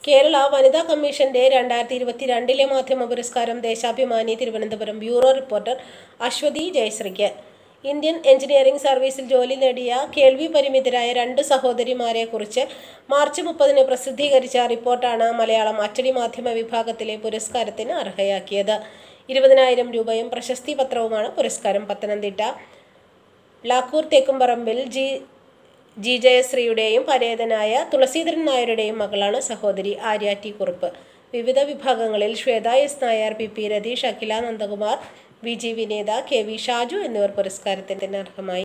കേരള വനിതാ കമ്മീഷന്റെ രണ്ടായിരത്തി ഇരുപത്തിരണ്ടിലെ മാധ്യമ പുരസ്കാരം ദേശാഭിമാനി തിരുവനന്തപുരം ബ്യൂറോ റിപ്പോർട്ടർ അശ്വതി ജയശ്രീക്ക് ഇന്ത്യൻ എഞ്ചിനീയറിംഗ് സർവീസിൽ ജോലി നേടിയ കേൾവി പരിമിതരായ രണ്ട് സഹോദരിമാരെ കുറിച്ച് മാർച്ച് മുപ്പതിന് പ്രസിദ്ധീകരിച്ച റിപ്പോർട്ടാണ് മലയാളം അച്ചടി മാധ്യമ വിഭാഗത്തിലെ പുരസ്കാരത്തിന് അർഹയാക്കിയത് ഇരുപതിനായിരം രൂപയും പ്രശസ്തി പത്രവുമാണ് പുരസ്കാരം പത്തനംതിട്ട ലാക്കൂർ തേക്കുംപറമ്പിൽ ജി ജി ജയശ്രീയുടെയും പരേതനായ തുളസീധരൻ നായരുടെയും മകളാണ് സഹോദരി ആര്യ ടി കുറുപ്പ് വിവിധ വിഭാഗങ്ങളിൽ Swetha S Nair P P Ratheesh Akhila Nandakumar V G Vineetha K V Shaju എന്നിവർ പുരസ്കാരത്തിന് അർഹമായി